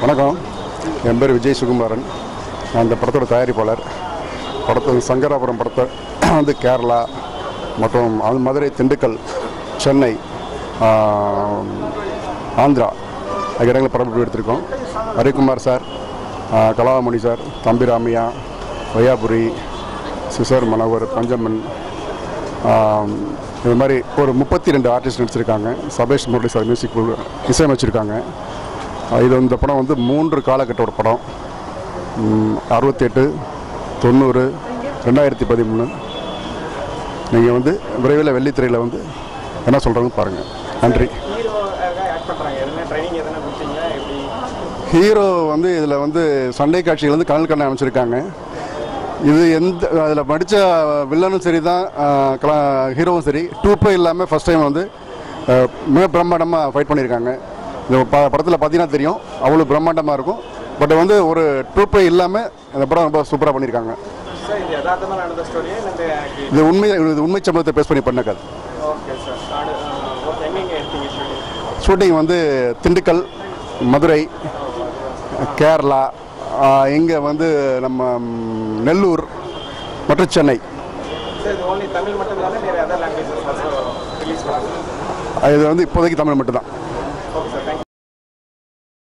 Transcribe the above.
வணக்கம் என் பேர் விஜய் சுகுமாரன் நான் இந்த படத்தோட தயாரிப்பாளர் படத்தை சங்கராபுரம் படத்தை வந்து கேரளா மற்றும் அது மதுரை திண்டுக்கல் சென்னை ஆஹ், ஆந்திரா ஆகிய இடங்களில் படம் எடுத்திருக்கோம் ஹரிகுமார் சார் ஆஹ், கலாமணி சார் தம்பி ராமையா வையாபுரி சிசர் மனோகர் பஞ்சமன் ஆம், இது மாதிரி ஒரு முப்பத்தி ரெண்டு ஆர்டிஸ்ட் நடிச்சிருக்காங்க சபேஷ் முரளி சார் மியூசிக் இசையமைச்சிருக்காங்க ஆ, இது இந்த படம் வந்து மூன்று காலகட்டோட படம் ம், அறுபத்தெட்டு தொண்ணூறு ரெண்டாயிரத்தி பதிமூணு நீங்கள் வந்து விரைவில் வெள்ளித்திரையில் வந்து என்ன சொல்கிறாங்கன்னு பாருங்கள் நன்றி ஹீரோவாக ஆக்ட் பண்ணுறாங்க எதுனா ட்ரைனிங் எதனா கொடுத்தீங்களா எப்படி ஹீரோ வந்து இதில் வந்து சண்டை காட்சிகள் வந்து கனல் கண்ணை அமைச்சிருக்காங்க இது எந்த அதில் படித்த வில்லனும் சரி தான் ஹீரோவும் சரி டூப்பே இல்லாமல் ஃபஸ்ட் டைம் வந்து அஹ், மிக பிரம்மாண்டமாக ஃபைட் பண்ணியிருக்காங்க இந்த ப படத்தில் பார்த்தீங்கன்னா தெரியும் அவ்வளோ பிரம்மாண்டமாக இருக்கும் பட் வந்து ஒரு டூப்பே இல்லாமல் இந்த படம் ரொம்ப சூப்பராக பண்ணியிருக்காங்க சார் இது யதார்த்தமாக நடந்த ஸ்டோரியா இல்லை இது உண்மை இது உண்மை சம்பவத்தை பேஸ் பண்ணி பண்ண கதை ஓகே சார் ஓகே எங்கெங்கே எடுத்தீங்க ஷூட்டிங் ஷூட்டிங் வந்து திண்டுக்கல் மதுரை கேரளா இங்கே வந்து நம்ம ம், நெல்லூர் மற்றும் சென்னை சார் இது ஓன்லி தமிழ் மட்டும் தானே வேறு அதர் லாங்குவேஜஸ் ஆல்சோ ரிலீஸ் பண்ணுறாங்க இது வந்து இப்போதைக்கு தமிழ் மட்டும்தான்